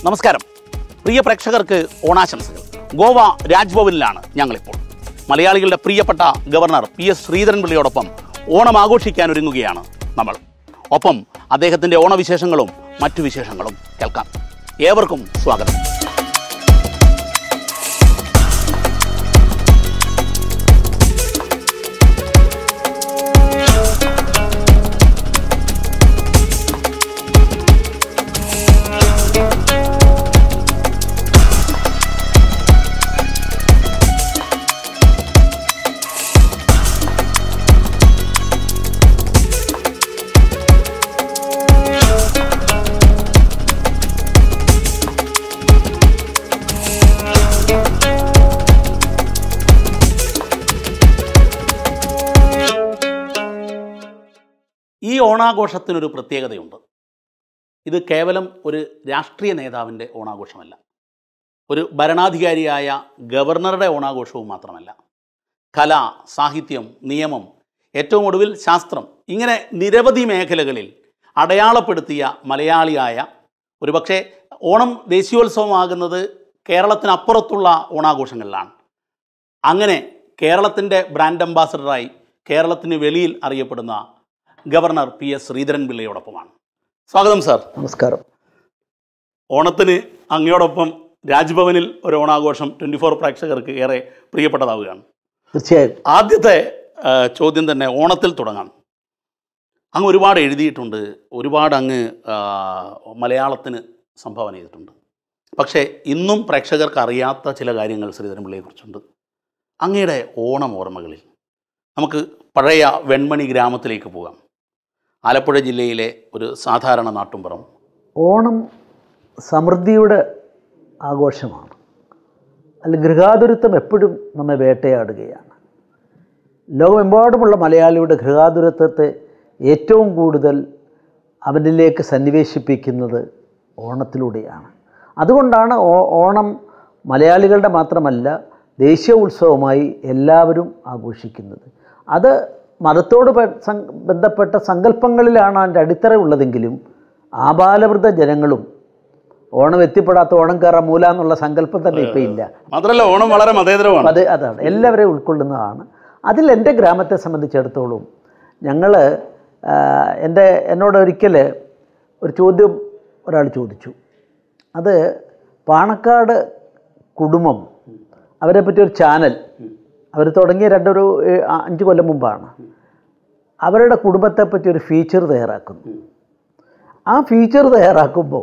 നമസ്കാരം പ്രിയ പ്രേക്ഷകർക്ക് ഓണാശംസകൾ ഗോവ രാജ്ഭവനിലാണ് ഞങ്ങളിപ്പോൾ മലയാളികളുടെ പ്രിയപ്പെട്ട ഗവർണർ പി എസ് ശ്രീധരൻപിള്ളിയോടൊപ്പം ഓണം ആഘോഷിക്കാൻ ഒരുങ്ങുകയാണ് നമ്മൾ ഒപ്പം അദ്ദേഹത്തിൻ്റെ ഓണവിശേഷങ്ങളും മറ്റു വിശേഷങ്ങളും കേൾക്കാം ഏവർക്കും സ്വാഗതം ഈ ഓണാഘോഷത്തിനൊരു പ്രത്യേകതയുണ്ട് ഇത് കേവലം ഒരു രാഷ്ട്രീയ നേതാവിൻ്റെ ഓണാഘോഷമല്ല ഒരു ഭരണാധികാരിയായ ഗവർണറുടെ ഓണാഘോഷവും മാത്രമല്ല കല സാഹിത്യം നിയമം ഏറ്റവും ഒടുവിൽ ശാസ്ത്രം ഇങ്ങനെ നിരവധി മേഖലകളിൽ അടയാളപ്പെടുത്തിയ മലയാളിയായ ഒരുപക്ഷെ ഓണം ദേശീയോത്സവമാകുന്നത് കേരളത്തിനപ്പുറത്തുള്ള ഓണാഘോഷങ്ങളിലാണ് അങ്ങനെ കേരളത്തിൻ്റെ ബ്രാൻഡ് അംബാസഡറായി കേരളത്തിന് വെളിയിൽ അറിയപ്പെടുന്ന ഗവർണർ പി എസ് ശ്രീധരൻപിള്ളയോടൊപ്പമാണ് സ്വാഗതം സാർ നമസ്കാരം ഓണത്തിന് അങ്ങയോടൊപ്പം രാജ്ഭവനിൽ ഒരു ഓണാഘോഷം ട്വൻറ്റി ഫോർ പ്രേക്ഷകർക്ക് ഏറെ പ്രിയപ്പെട്ടതാവുകയാണ് തീർച്ചയായും ആദ്യത്തെ ആ, ചോദ്യം തന്നെ ഓണത്തിൽ തുടങ്ങാം അങ്ങ് ഒരുപാട് എഴുതിയിട്ടുണ്ട് ഒരുപാട് അങ്ങ് ആ, മലയാളത്തിന് സംഭാവന ചെയ്തിട്ടുണ്ട് പക്ഷേ ഇന്നും പ്രേക്ഷകർക്ക് അറിയാത്ത ചില കാര്യങ്ങൾ ശ്രീധരൻപിള്ളയെക്കുറിച്ചുണ്ട് അങ്ങയുടെ ഓണം ഓർമ്മകളിൽ നമുക്ക് പഴയ വെൺമണി ഗ്രാമത്തിലേക്ക് പോകാം ആലപ്പുഴ ജില്ലയിലെ ഒരു സാധാരണ നാട്ടുംപുറം ഓണം സമൃദ്ധിയുടെ ആഘോഷമാണ് അല്ല ഗൃഹാതുരത്വം എപ്പോഴും നമ്മെ വേട്ടയാടുകയാണ് ലോകമെമ്പാടുമുള്ള മലയാളിയുടെ ഗൃഹാതുരത്വത്തെ ഏറ്റവും കൂടുതൽ അവനിലേക്ക് സന്നിവേശിപ്പിക്കുന്നത് ഓണത്തിലൂടെയാണ് അതുകൊണ്ടാണ് ഓ- ഓണം മലയാളികളുടെ മാത്രമല്ല ദേശീയ ഉത്സവമായി എല്ലാവരും ആഘോഷിക്കുന്നത് അത് മതത്തോട് പെ- സം- ബന്ധപ്പെട്ട സങ്കല്പങ്ങളിലാണ് അതിൻ്റെ അടിത്തറ ഉള്ളതെങ്കിലും ആബാലവൃദ്ധ ജനങ്ങളും ഓണം എത്തിപ്പെടാത്ത ഓണം കയറാൻ മൂല എന്നുള്ള സങ്കല്പം തന്നെ ഇപ്പം ഇല്ല മാത്രമല്ല ഓണം വളരെ മതേതരമാണ് അത് അതാണ് എല്ലാവരെയും ഉൾക്കൊള്ളുന്നതാണ് അതിൽ എൻ്റെ ഗ്രാമത്തെ സംബന്ധിച്ചിടത്തോളം ഞങ്ങൾ എൻ്റെ എന്നോട് ഒരിക്കൽ ഒരു ചോദ്യം ഒരാൾ ചോദിച്ചു അത് പാണക്കാട് കുടുംബം അവരെ പറ്റി ഒരു ചാനൽ അവർ തുടങ്ങിയ രണ്ടൊരു ഏ- ആ- അഞ്ച് കൊല്ലം മുമ്പാണ് അവരുടെ കുടുംബത്തെ പറ്റി ഒരു ഫീച്ചർ തയ്യാറാക്കുന്നു ആ ഫീച്ചർ തയ്യാറാക്കുമ്പോൾ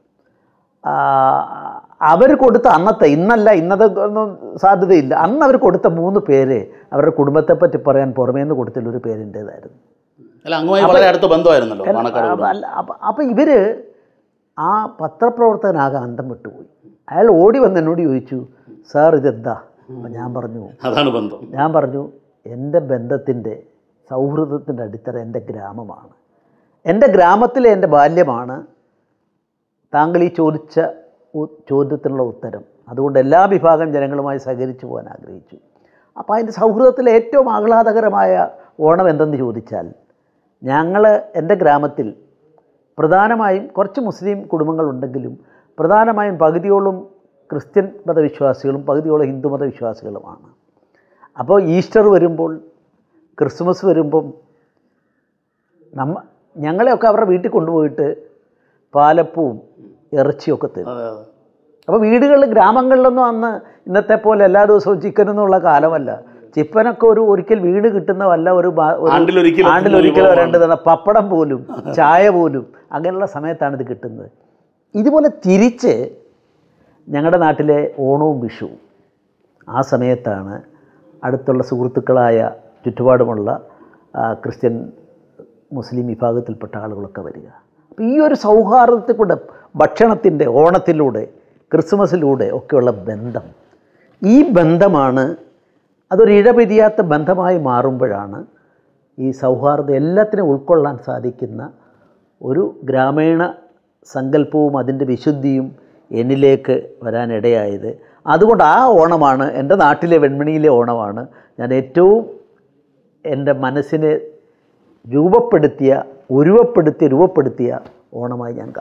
അവർ കൊടുത്ത അന്നത്തെ ഇന്നല്ല ഇന്നത്തെ ഒന്നും സാധ്യതയില്ല അന്ന് അവർ കൊടുത്ത മൂന്ന് പേര് അവരുടെ കുടുംബത്തെ പറ്റി പറയാൻ പുറമേ നിന്ന് കൊടുത്തില്ല ഒരു പേരിൻ്റേതായിരുന്നു അല്ല അങ്ങുമായി വളരെ അടുത്ത ബന്ധമായിരുന്നല്ലോ പാണക്കാട് കുടുംബം. അല്ല അപ്പം അപ്പം ഇവർ ആ പത്രപ്രവർത്തകനാകെ അന്തം വിട്ടുപോയി അയാൾ ഓടി വന്ന് എന്നോട് ചോദിച്ചു സാർ ഇതെന്താ അപ്പം ഞാൻ പറഞ്ഞു അതാണ് ബന്ധം ഞാൻ പറഞ്ഞു എൻ്റെ ബന്ധത്തിൻ്റെ സൗഹൃദത്തിൻ്റെ അടിത്തറ എൻ്റെ ഗ്രാമമാണ് എൻ്റെ അതിലെ എൻ്റെ ബാല്യമാണ് താങ്കൾ ഈ ചോദിച്ച ഉ- ചോദ്യത്തിനുള്ള ഉത്തരം അതുകൊണ്ട് എല്ലാ വിഭാഗം ജനങ്ങളുമായി സഹകരിച്ചു പോകാൻ ആഗ്രഹിച്ചു അപ്പോൾ അതിൻ്റെ സൗഹൃദത്തിലെ ഏറ്റവും ആഹ്ലാദകരമായ ഓണം എന്തെന്ന് ചോദിച്ചാൽ ഞങ്ങൾ എൻ്റെ ഗ്രാമത്തിൽ പ്രധാനമായും കുറച്ച് മുസ്ലിം കുടുംബങ്ങളുണ്ടെങ്കിലും പ്രധാനമായും പകുതിയോളം ക്രിസ്ത്യൻ മതവിശ്വാസികളും പകുതിയോളം ഹിന്ദു മതവിശ്വാസികളുമാണ് അപ്പോൾ ഈസ്റ്റർ വരുമ്പോൾ ക്രിസ്മസ് വരുമ്പം നമ്മ ഞങ്ങളെയൊക്കെ അവരുടെ വീട്ടിൽ കൊണ്ടുപോയിട്ട് പാലപ്പവും ഇറച്ചിയൊക്കെ തരും അതെ അതെ അപ്പോൾ വീടുകളിൽ ഗ്രാമങ്ങളിലൊന്നും അന്ന് ഇന്നത്തെ പോലെ എല്ലാ ദിവസവും ചിക്കനൊന്നുള്ള കാലമല്ല ചിപ്പനൊക്കെ ഒരു ഒരിക്കൽ വീട് കിട്ടുന്നതല്ല ഒരു മാ- ഒരു ആണ്ടിലൊരിക്കൽ ആണ്ടിലൊരിക്കൽ രണ്ട് തവണ പപ്പടം പോലും ചായ പോലും അങ്ങനെയുള്ള സമയത്താണ് ഇത് കിട്ടുന്നത് ഇതുപോലെ തിരിച്ച് ഞങ്ങളുടെ നാട്ടിലെ ഓണവും വിഷുവും ആ സമയത്താണ് അടുത്തുള്ള സുഹൃത്തുക്കളായ ചുറ്റുപാടുമുള്ള ആ, ക്രിസ്ത്യൻ മുസ്ലിം വിഭാഗത്തിൽപ്പെട്ട ആളുകളൊക്കെ വരിക അപ്പോൾ ഈ ഒരു സൗഹാർദ്ദത്തിൽ കൂടെ ഭക്ഷണത്തിൻ്റെ ഓണത്തിലൂടെ ക്രിസ്മസിലൂടെ ഒക്കെയുള്ള ബന്ധം ഈ ബന്ധമാണ് അതൊരു ഇഴപിരിയാത്ത ബന്ധമായി മാറുമ്പോഴാണ് ഈ സൗഹാർദ്ദം എല്ലാത്തിനും ഉൾക്കൊള്ളാൻ സാധിക്കുന്ന ഒരു ഗ്രാമീണ സങ്കല്പവും അതിൻ്റെ വിശുദ്ധിയും എന്നിലേക്ക് വരാനിടയായത് അതുകൊണ്ട് ആ ഓണമാണ് എൻ്റെ നാട്ടിലെ വെൺമണിയിലെ ഓണമാണ് ഞാൻ ഏറ്റവും എൻ്റെ മനസ്സിനെ രൂപപ്പെടുത്തിയ ഉരുവപ്പെടുത്തിയ രൂപപ്പെടുത്തിയ ഓണമായി ഞാൻ കാണുന്നത്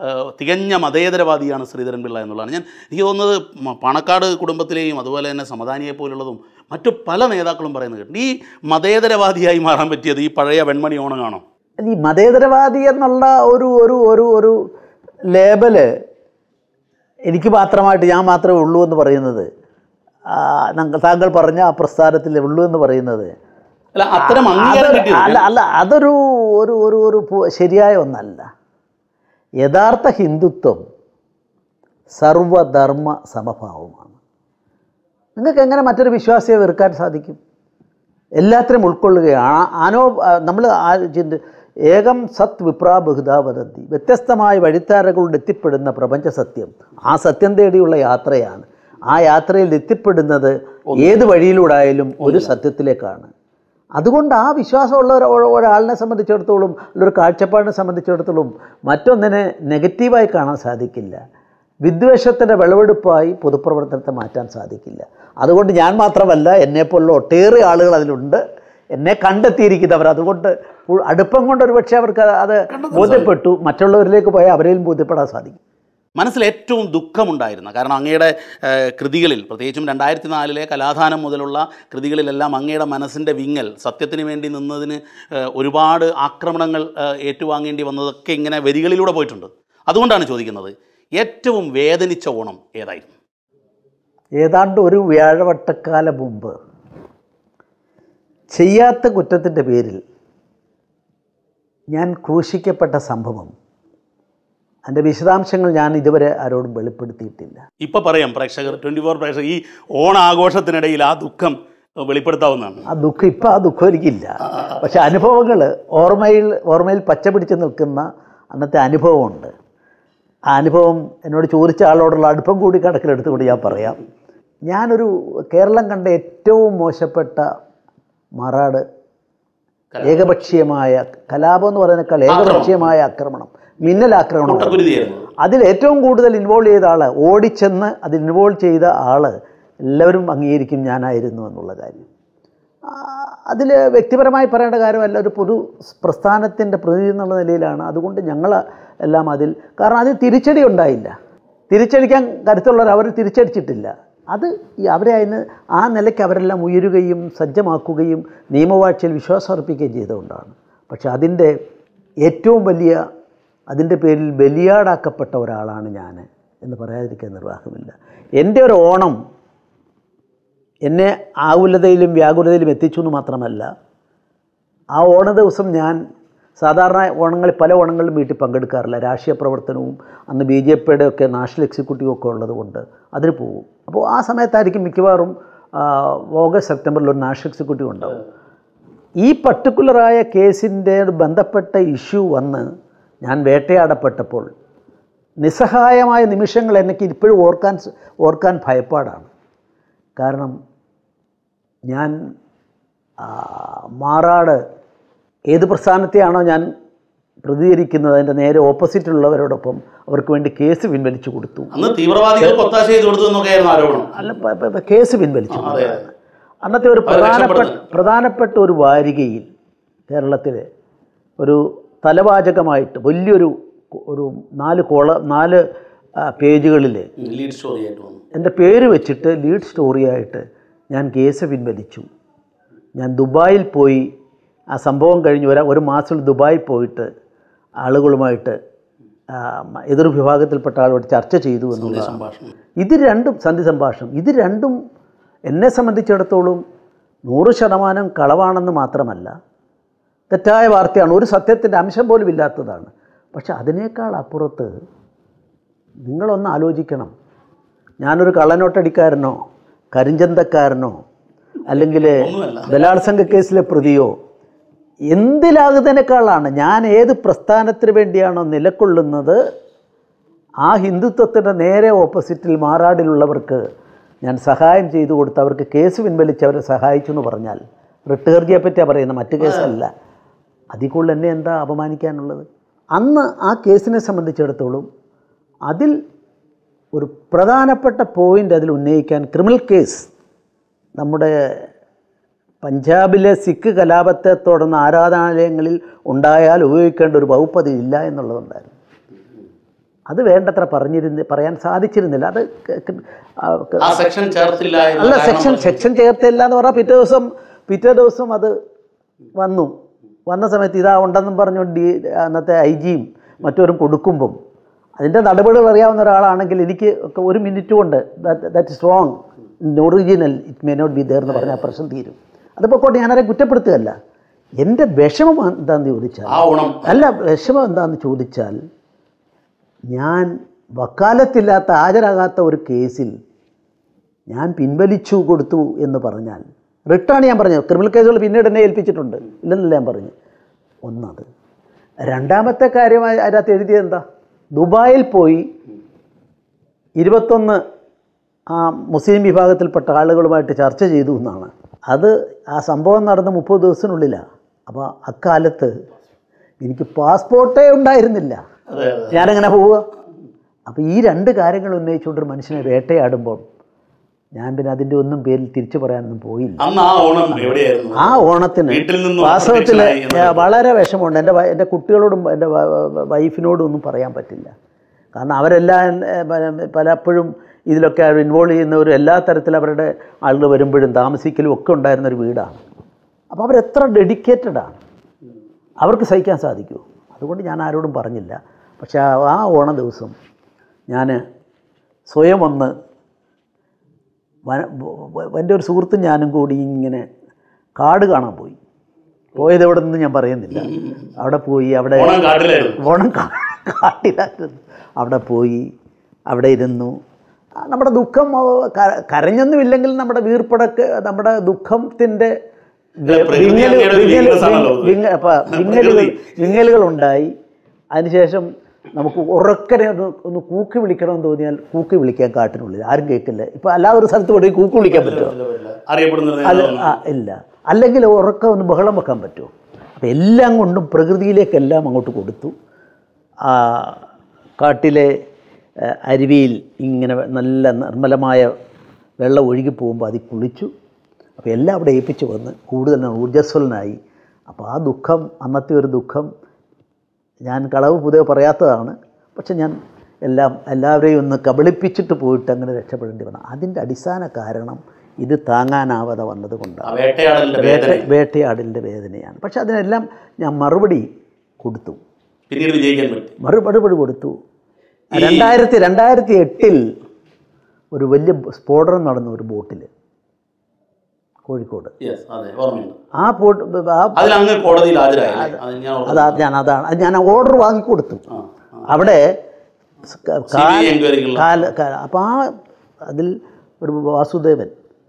ഏഹ്, തികഞ്ഞ മതേതരവാദിയാണ് ശ്രീധരൻ പിള്ള എന്നുള്ളതാണ് ഞാൻ എനിക്ക് തോന്നുന്നത് മ- പണക്കാട് കുടുംബത്തിലെയും അതുപോലെ തന്നെ സമദാനിയെ പോലുള്ളതും മറ്റു പല നേതാക്കളും പറയുന്നത് കേട്ടു ഈ മതേതരവാദിയായി മാറാൻ പറ്റിയത് ഈ പഴയ വെൺമണി ഓണമാണോ ഈ മതേതരവാദി എന്നുള്ള ഒരു ഒരു ഒരു ഒരു ലേബല് എനിക്ക് മാത്രമായിട്ട് ഞാൻ മാത്രമേ ഉള്ളൂ എന്ന് പറയുന്നത് ആ, നങ്ക- താങ്കൾ പറഞ്ഞ ആ പ്രസ്ഥാനത്തിൽ ഉള്ളൂ എന്ന് പറയുന്നത് അല്ല അത്തരം അംഗീകാരം അത് കിട്ടിയത് അല്ല അല്ല അതൊരു ഒരു ഒരു ഒരു പു- ശരിയായ ഒന്നല്ല യഥാർത്ഥ ഹിന്ദുത്വം സർവധർമ്മ സമഭാവമാണ് നിങ്ങൾക്ക് എങ്ങനെ മറ്റൊരു വിശ്വാസിയെ വെറുക്കാൻ സാധിക്കും എല്ലാത്തിനും ഉൾക്കൊള്ളുകയാണ് ആനോ നമ്മൾ ചിന്ത ഏകം സത് വിപ്രാ ബഹുതാ വദന്തി വ്യത്യസ്തമായ വഴിത്താരകളിലൂടെ എത്തിപ്പെടുന്ന പ്രപഞ്ച സത്യം ആ സത്യം തേടിയുള്ള യാത്രയാണ് ആ യാത്രയിൽ എത്തിപ്പെടുന്നത് ഏത് വഴിയിലൂടെ ആയാലും ഒരു സത്യത്തിലേക്കാണ് അതുകൊണ്ട് ആ വിശ്വാസമുള്ള ഒരു- ഒരാളിനെ സംബന്ധിച്ചിടത്തോളം ഒരു കാഴ്ചപ്പാടിനെ സംബന്ധിച്ചിടത്തോളം മറ്റൊന്നിനെ നെഗറ്റീവായി കാണാൻ സാധിക്കില്ല വിദ്വേഷത്തിൻ്റെ വിളവെടുപ്പായി പൊതുപ്രവർത്തനത്തെ മാറ്റാൻ സാധിക്കില്ല അതുകൊണ്ട് ഞാൻ മാത്രമല്ല എന്നെപ്പോലുള്ള ഒട്ടേറെ ആളുകൾ അതിലുണ്ട് എന്നെ കണ്ടെത്തിയിരിക്കുന്നവർ അതുകൊണ്ട് ഉ- അടുപ്പം കൊണ്ട് ഒരുപക്ഷെ അവർക്ക് അത് ബോധ്യപ്പെട്ടു മറ്റുള്ളവരിലേക്ക് പോയാൽ അവരെയും ബോധ്യപ്പെടാൻ സാധിക്കും മനസ്സിൽ ഏറ്റവും ദുഃഖമുണ്ടായിരുന്ന കാരണം അങ്ങയുടെ ഏഹ്, കൃതികളിൽ പ്രത്യേകിച്ചും രണ്ടായിരത്തി നാലിലെ കലാധാനം മുതലുള്ള കൃതികളിലെല്ലാം അങ്ങയുടെ മനസ്സിൻ്റെ വിങ്ങൽ സത്യത്തിന് വേണ്ടി നിന്നതിന് ഏഹ്, ഒരുപാട് ആക്രമണങ്ങൾ ഏഹ്, ഏറ്റുവാങ്ങേണ്ടി വന്നതൊക്കെ ഇങ്ങനെ വരികളിലൂടെ പോയിട്ടുണ്ട് അതുകൊണ്ടാണ് ചോദിക്കുന്നത് ഏറ്റവും വേദനിച്ച ഓണം ഏതായിരുന്നു ഏതാണ്ട് ഒരു വ്യാഴവട്ടക്കാലം മുമ്പ് ചെയ്യാത്ത കുറ്റത്തിൻ്റെ പേരിൽ ഞാൻ ക്രൂശിക്കപ്പെട്ട സംഭവം അതിൻ്റെ വിശദാംശങ്ങൾ ഞാൻ ഇതുവരെ ആരോടും വെളിപ്പെടുത്തിയിട്ടില്ല ഇപ്പം പറയാം പ്രേക്ഷകർ ട്വൻറ്റി ഫോർ പ്രേക്ഷകർ ഈ ഓണ ആഘോഷത്തിനിടയിൽ ആ ദുഃഖം വെളിപ്പെടുത്താവുന്നതാണ് ആ ദുഃഖം ഇപ്പം ആ ദുഃഖം എനിക്കില്ല പക്ഷെ അനുഭവങ്ങൾ ഓർമ്മയിൽ ഓർമ്മയിൽ പച്ച പിടിച്ച് നിൽക്കുന്ന അന്നത്തെ അനുഭവമുണ്ട് ആ അനുഭവം എന്നോട് ചോദിച്ച ആളോടുള്ള അടുപ്പം കൂടി കണക്കിലെടുത്തുകൊണ്ട് ഞാൻ പറയാം ഞാനൊരു കേരളം കണ്ട ഏറ്റവും മോശപ്പെട്ട മാറാട് ഏകപക്ഷീയമായ കലാപം എന്ന് പറയുന്നതിനേക്കാൾ ഏകപക്ഷീയമായ ആക്രമണം മിന്നലാക്രമണം കുറ്റക്കുരുതിയായിരുന്നു അതിൽ ഏറ്റവും കൂടുതൽ ഇൻവോൾവ് ചെയ്ത ആൾ ഓടിച്ചെന്ന് അതിൽ ഇൻവോൾവ് ചെയ്ത ആൾ എല്ലാവരും അംഗീകരിക്കും ഞാനായിരുന്നു എന്നുള്ള കാര്യം അതിൽ വ്യക്തിപരമായി പറയേണ്ട കാര്യമല്ല ഒരു പൊതു പ്രസ്ഥാനത്തിൻ്റെ പ്രതിനിധി എന്നുള്ള നിലയിലാണ് അതുകൊണ്ട് ഞങ്ങൾ എല്ലാം അതിൽ കാരണം അതിൽ തിരിച്ചടി ഉണ്ടായില്ല തിരിച്ചടിക്കാൻ കരുത്തുള്ളവർ അവർ തിരിച്ചടിച്ചിട്ടില്ല അത് ഈ അവരെ അതിന് ആ നിലയ്ക്ക് അവരെല്ലാം ഉയരുകയും സജ്ജമാക്കുകയും നിയമവാഴ്ചയിൽ വിശ്വാസം അർപ്പിക്കുകയും ചെയ്തുകൊണ്ടാണ് പക്ഷെ അതിൻ്റെ ഏറ്റവും വലിയ അതിൻ്റെ പേരിൽ ബലിയാടാക്കപ്പെട്ട ഒരാളാണ് ഞാൻ എന്ന് പറയാതിരിക്കാൻ നിർവാഹമില്ല എൻ്റെ ഒരു ഓണം എന്നെ ആകുലതയിലും വ്യാകുലതയിലും എത്തിച്ചു എന്ന് മാത്രമല്ല ആ ഓണ ദിവസം ഞാൻ സാധാരണ ഓണങ്ങളിൽ പല ഓണങ്ങളിലും വീട്ടിൽ പങ്കെടുക്കാറില്ല രാഷ്ട്രീയ പ്രവർത്തനവും അന്ന് ബി ജെ പിയുടെ ഒക്കെ നാഷണൽ എക്സിക്യൂട്ടീവ് ഒക്കെ ഉള്ളത് കൊണ്ട് അതിന് പോകും അപ്പോൾ ആ സമയത്തായിരിക്കും മിക്കവാറും ആ, ഓഗസ്റ്റ് സെപ്റ്റംബറിൽ ഒരു നാഷണൽ എക്സിക്യൂട്ടീവ് ഉണ്ടാവും ഈ പർട്ടിക്കുലറായ കേസിൻ്റെ ബന്ധപ്പെട്ട ഇഷ്യൂ വന്ന് ഞാൻ വേട്ടയാടപ്പെട്ടപ്പോൾ നിസ്സഹായമായ നിമിഷങ്ങൾ എനിക്ക് ഇപ്പോഴും ഓർക്കാൻ സ- ഓർക്കാൻ ഭയപ്പാടാണ് കാരണം ഞാൻ ആ, മാറാട് ഏത് പ്രസ്ഥാനത്തെയാണോ ഞാൻ പ്രതികരിക്കുന്നത് അതിൻ്റെ നേരെ ഓപ്പോസിറ്റുള്ളവരോടൊപ്പം അവർക്ക് വേണ്ടി കേസ് പിൻവലിച്ചു കൊടുത്തു അന്ന് തീവ്രവാദികൾക്ക് ഒത്താശ ചെയ്ത് കൊടുത്തു എന്നൊക്കെയായിരുന്നു ആരോപണം അല്ല പ- പ- പ- കേസ് പിൻവലിച്ചു അതെ. അന്നത്തെ ഒരു അവരെ പ്രധാനപ്പെട്ട രക്ഷപ്പെടുത്തുന്നു. പ്രധാനപ്പെട്ട ഒരു വാരികയിൽ കേരളത്തിലെ ഒരു തലവാചകമായിട്ട് വലിയൊരു കൊ- ഒരു നാല് കോള നാല് ആ, പേജുകളിൽ ലീഡ് സ്റ്റോറി ആയിട്ട് വന്നു എൻ്റെ പേര് വെച്ചിട്ട് ലീഡ് സ്റ്റോറിയായിട്ട് ഞാൻ കേസ് പിൻവലിച്ചു ഞാൻ ദുബായിൽ പോയി ആ സംഭവം കഴിഞ്ഞ് ഒരു ഒരു മാസം ദുബായിൽ പോയിട്ട് ആളുകളുമായിട്ട് ആ, മ- എതിർ വിഭാഗത്തിൽപ്പെട്ട ആളോട് ചർച്ച ചെയ്തു എന്നുള്ളതാണ് സംഭാഷണം ഇത് രണ്ടും സന്ധി സംഭാഷണം ഇത് രണ്ടും എന്നെ സംബന്ധിച്ചിടത്തോളം നൂറ് ശതമാനം കളവാണെന്ന് മാത്രമല്ല തെറ്റായ വാർത്തയാണ് ഒരു സത്യത്തിൻ്റെ അംശം പോലും ഇല്ലാത്തതാണ് പക്ഷെ അതിനേക്കാൾ അപ്പുറത്ത് നിങ്ങളൊന്ന് ആലോചിക്കണം ഞാനൊരു കള്ളനോട്ടടിക്കാരനോ കരിഞ്ചന്തക്കാരനോ അല്ലെങ്കിൽ ബലാത്സംഗ കേസിലെ പ്രതിയോ എന്തിലാകുന്നതിനേക്കാളാണ് ഞാൻ ഏത് പ്രസ്ഥാനത്തിന് വേണ്ടിയാണോ നിലകൊള്ളുന്നത് ആ ഹിന്ദുത്വത്തിൻ്റെ നേരെ ഓപ്പോസിറ്റിൽ മാറാടിലുള്ളവർക്ക് ഞാൻ സഹായം ചെയ്തു കൊടുത്ത് അവർക്ക് കേസ് പിൻവലിച്ച് അവരെ സഹായിച്ചു എന്ന് പറഞ്ഞാൽ റിട്ട് ഹർജിയെ പറ്റിയാണ് പറയുന്നത് മറ്റു കേസല്ല അതിൽ കൂടുതൽ എന്നെ എന്താ അപമാനിക്കാനുള്ളത് അന്ന് ആ കേസിനെ സംബന്ധിച്ചിടത്തോളം അതിൽ ഒരു പ്രധാനപ്പെട്ട പോയിൻ്റ് അതിൽ ഉന്നയിക്കാൻ ക്രിമിനൽ കേസ് നമ്മുടെ പഞ്ചാബിലെ സിഖ് കലാപത്തെ തുടർന്ന് ആരാധനാലയങ്ങളിൽ ഉണ്ടായാൽ ഉപയോഗിക്കേണ്ട ഒരു വകുപ്പ് അതിലില്ല എന്നുള്ളതുണ്ടായിരുന്നു അത് വേണ്ടത്ര പറഞ്ഞിരുന്ന പറയാൻ സാധിച്ചിരുന്നില്ല അത് ക- ക- ആ, ക- ആ സെക്ഷൻ ചേർത്തില്ല എന്ന അല്ല കാരണം സെക്ഷൻ സെക്ഷൻ ചേർത്തില്ല എന്ന് പറഞ്ഞാൽ പിറ്റേ ദിവസം പിറ്റേ ദിവസം അത് വന്നു വന്ന സമയത്ത് ഇതാ ഉണ്ടെന്നും പറഞ്ഞുകൊണ്ട് ഡി അന്നത്തെ ഐ ജിയും മറ്റവരും കൊടുക്കുമ്പം അതിൻ്റെ നടപടികൾ അറിയാവുന്ന ഒരാളാണെങ്കിൽ എനിക്ക് ഒക്കെ ഒരു മിനിറ്റ് കൊണ്ട് that is wrong original it may not be there എന്ന് പറഞ്ഞാൽ പ്രശ്നം തീരും അതിപ്പോൾ കൊണ്ട് ഞാനാരെ കുറ്റപ്പെടുത്തുകയല്ല എൻ്റെ വിഷമം എന്താണെന്ന് ചോദിച്ചാൽ ആ ഓണം അല്ല വിഷമം എന്താണെന്ന് ചോദിച്ചാൽ ഞാൻ വക്കാലത്തില്ലാത്ത ഹാജരാകാത്ത ഒരു കേസിൽ ഞാൻ പിൻവലിച്ചു കൊടുത്തു എന്ന് പറഞ്ഞാൽ റിട്ടാണ് ഞാൻ പറഞ്ഞത് ക്രിമിനൽ കേസുകൾ പിന്നീട് എന്നെ ഏൽപ്പിച്ചിട്ടുണ്ട് ഇല്ലെന്നല്ല ഞാൻ പറഞ്ഞു ഒന്നത് രണ്ടാമത്തെ കാര്യമായി അതിനകത്ത് എഴുതിയത് എന്താ ദുബായിൽ പോയി ഇരുപത്തൊന്ന് ആ മുസ്ലിം വിഭാഗത്തിൽപ്പെട്ട ആളുകളുമായിട്ട് ചർച്ച ചെയ്തു എന്നാണ് അത് ആ സംഭവം നടന്ന് മുപ്പത് ദിവസത്തിനുള്ളിലാണ് അപ്പോൾ അക്കാലത്ത് എനിക്ക് പാസ്പോർട്ടേ ഉണ്ടായിരുന്നില്ല അതെ അതെ ഞാനെങ്ങനെ പോവുക അപ്പോൾ ഈ രണ്ട് കാര്യങ്ങൾ ഉന്നയിച്ചുകൊണ്ടൊരു മനുഷ്യനെ വേട്ടയാടുമ്പോൾ ഞാൻ പിന്നെ അതിൻ്റെ ഒന്നും പേരിൽ തിരിച്ചു പറയാനൊന്നും പോയില്ല അന്ന് ആ ഓണം എവിടെയായിരുന്നു ആ ഓണത്തിന് വീട്ടിൽ നിന്നും വാസ്തവത്തിൽ അപ്രത്യക്ഷനായി എന്ന് വളരെ വിഷമമുണ്ട് എൻ്റെ വ- എൻ്റെ കുട്ടികളോടും എൻ്റെ വ- വ- വൈഫിനോടും ഒന്നും പറയാൻ പറ്റില്ല കാരണം അവരെല്ലാം ഏ, പല- പലപ്പോഴും ഇതിലൊക്കെ ഇൻവോൾവ് ചെയ്യുന്നവരും എല്ലാ തരത്തിലും അവരുടെ ആളുകൾ വരുമ്പോഴും താമസിക്കലും ഒക്കെ ഉണ്ടായിരുന്ന ഒരു വീടാണ് അപ്പോൾ അവരെത്ര ഡെഡിക്കേറ്റഡാണ് അവർക്ക് സഹിക്കാൻ സാധിക്കുമോ അതുകൊണ്ട് ഞാൻ ആരോടും പറഞ്ഞില്ല പക്ഷേ ആ ആ ഓണ ദിവസം ഞാൻ സ്വയം ഒന്ന് വന വ- എൻ്റെ ഒരു സുഹൃത്തും ഞാനും കൂടി ഇങ്ങനെ കാട് കാണാൻ പോയി പോയത് എവിടെ നിന്ന് ഞാൻ പറയുന്നില്ല അവിടെ പോയി അവിടെ ഓണം കാട്ടിലായിരുന്നു ഓണം കാ- കാട്ടിലായിരുന്നു അവിടെ പോയി അവിടെ ഇരുന്നു ആ, നമ്മുടെ ദുഃഖം ആ, ക- കരഞ്ഞൊന്നുമില്ലെങ്കിൽ നമ്മുടെ വീർപ്പടക്ക് നമ്മുടെ ദുഃഖത്തിൻ്റെ പ്രകൃതി വിങ്ങല് അങ്ങയുടെ ഒരു വിങ്ങല് weakness ആണല്ലോ അത്. വിങ്ങ അപ്പൊ വിങ്ങലുകൾ വിങ്ങലുകൾ ഉണ്ടായി അതിനുശേഷം നമുക്ക് ഉറക്കനെ ഒന്ന് ഒന്ന് കൂക്കി വിളിക്കണമെന്ന് തോന്നിയാൽ കൂക്കി വിളിക്കാൻ കാട്ടിനുള്ളിൽ ആരും കേൾക്കില്ല ഇപ്പൊ അല്ലാതെ ഒരു സ്ഥലത്ത് പോയി കൂക്കി വിളിക്കാൻ പറ്റുമോ അറിയപ്പെടുന്നത് അല്ല ആ, ഇല്ല അല്ലെങ്കിൽ ഉറക്കം ഒന്ന് ബഹളം വെക്കാൻ പറ്റുമോ അപ്പം എല്ലാം കൊണ്ടും പ്രകൃതിയിലേക്കെല്ലാം അങ്ങോട്ട് കൊടുത്തു ആ, കാട്ടിലെ ആ, അരുവിയിൽ ഇങ്ങനെ നല്ല നിർമ്മലമായ വെള്ളം ഒഴുകി പോകുമ്പോൾ അതിൽ കുളിച്ചു അപ്പോൾ എല്ലാം അവിടെ ഏൽപ്പിച്ച് വന്ന് കൂടുതൽ ഊർജ്ജസ്വലനായി അപ്പോൾ ആ ദുഃഖം അന്നത്തെ ഒരു ദുഃഖം ഞാൻ കളവ് പുതിയ പറയാത്തതാണ് പക്ഷെ ഞാൻ എല്ലാം എല്ലാവരെയും ഒന്ന് കബളിപ്പിച്ചിട്ട് പോയിട്ട് അങ്ങനെ രക്ഷപ്പെടേണ്ടി വന്നു അതിൻ്റെ അടിസ്ഥാന കാരണം ഇത് താങ്ങാനാവാതെ വന്നത് കൊണ്ടാണ് ആ വേട്ടയാടലിന്റെ വേദന വേട്ട വേട്ടയാടലിൻ്റെ വേദനയാണ് പക്ഷെ അതിനെല്ലാം ഞാൻ മറുപടി കൊടുത്തു പിന്നീട് വിജയിക്കാൻ പറ്റി മറു മറുപടി കൊടുത്തു രണ്ടായിരത്തി രണ്ടായിരത്തി എട്ടിൽ ഒരു വലിയ സ്ഫോടനം നടന്നു ഒരു ബോട്ടിൽ കോഴിക്കോട് യെസ് അതെ ഓർമ്മയുണ്ട് ആ ബോട്ട് ആ അതിൽ അങ്ങ് കോടതിയിൽ ഹാജരായി അത് ഞാൻ ഓർക്കുന്നു. അതാ ഞാൻ അതാണ് അത് ഞാൻ ഓർഡർ വാങ്ങിക്കൊടുത്തു ആ, അവിടെ സ് ക- CBI എൻക്വയറിക്കുള്ള കാല കാല അപ്പോൾ ആ അതിൽ ഒരു വാസുദേവൻ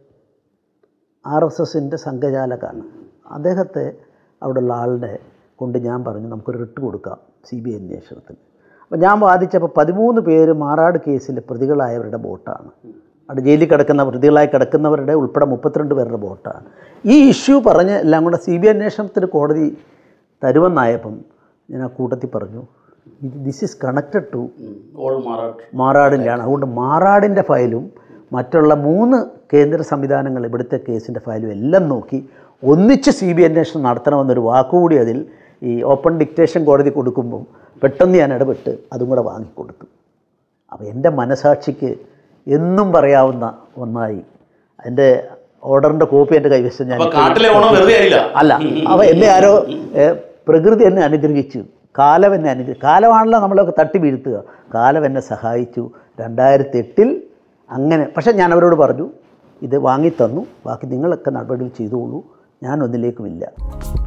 ആർ എസ് എസിൻ്റെ സംഘചാലകാണ് അദ്ദേഹത്തെ അവിടെയുള്ള ആളുടെ കൊണ്ട് ഞാൻ പറഞ്ഞു നമുക്കൊരു റിട്ട് കൊടുക്കാം സി ബി ഐ അന്വേഷണത്തിന് അപ്പോൾ ഞാൻ വാദിച്ചപ്പോൾ പതിമൂന്ന് പേര് മാറാട് കേസിൽ പ്രതികളായവരുടെ ബോട്ടാണ് അവിടെ ജയിലിൽ കിടക്കുന്ന പ്രതികളായി കിടക്കുന്നവരുടെ ഉൾപ്പെടെ മുപ്പത്തിരണ്ട് പേരുടെ ബോട്ടാണ് ഈ ഇഷ്യൂ പറഞ്ഞ് എല്ലാം കൂടെ സി ബി ഐ അന്വേഷണത്തിന് കോടതി തരുമെന്നായപ്പം ഞാൻ ആ കൂട്ടത്തിൽ പറഞ്ഞു ഇത് this is connected to um, all മാറാട്ട് മാറാടിൻ്റെയാണ് അതുകൊണ്ട് മാറാടിൻ്റെ ഫയലും മറ്റുള്ള മൂന്ന് കേന്ദ്ര സംവിധാനങ്ങൾ ഇവിടുത്തെ കേസിൻ്റെ ഫയലും എല്ലാം നോക്കി ഒന്നിച്ച് സി ബി അന്വേഷണം നടത്തണമെന്നൊരു വാക്കുകൂടി അതിൽ ഈ ഓപ്പൺ ഡിക്റ്റേഷൻ കോടതി കൊടുക്കുമ്പം പെട്ടെന്ന് ഞാൻ ഇടപെട്ട് അതും കൂടെ വാങ്ങിക്കൊടുത്തു അപ്പോൾ എൻ്റെ മനസാക്ഷിക്ക് എന്നും പറയാവുന്ന ഒന്നായി അതിൻ്റെ ഓർഡറിൻ്റെ കോപ്പി എൻ്റെ കൈവശം ഞാൻ അപ്പൊ കാട്ടിലെ ഓണം വെറുതെ ആയില്ല അല്ല അവ എന്നെ ആരോ ഏ, പ്രകൃതി എന്നെ അനുഗ്രഹിച്ചു കാലം എന്നെ അനുഗ്രഹി കാലമാണല്ലോ നമ്മളൊക്കെ തട്ടി വീഴ്ത്തുക കാലം എന്നെ സഹായിച്ചു രണ്ടായിരത്തി എട്ടിൽ അങ്ങനെ പക്ഷേ ഞാൻ അവരോട് പറഞ്ഞു ഇത് വാങ്ങിത്തന്നു ബാക്കി നിങ്ങളൊക്കെ നടപടികൾ ചെയ്തോളൂ ഞാൻ ഒന്നിലേക്കുമില്ല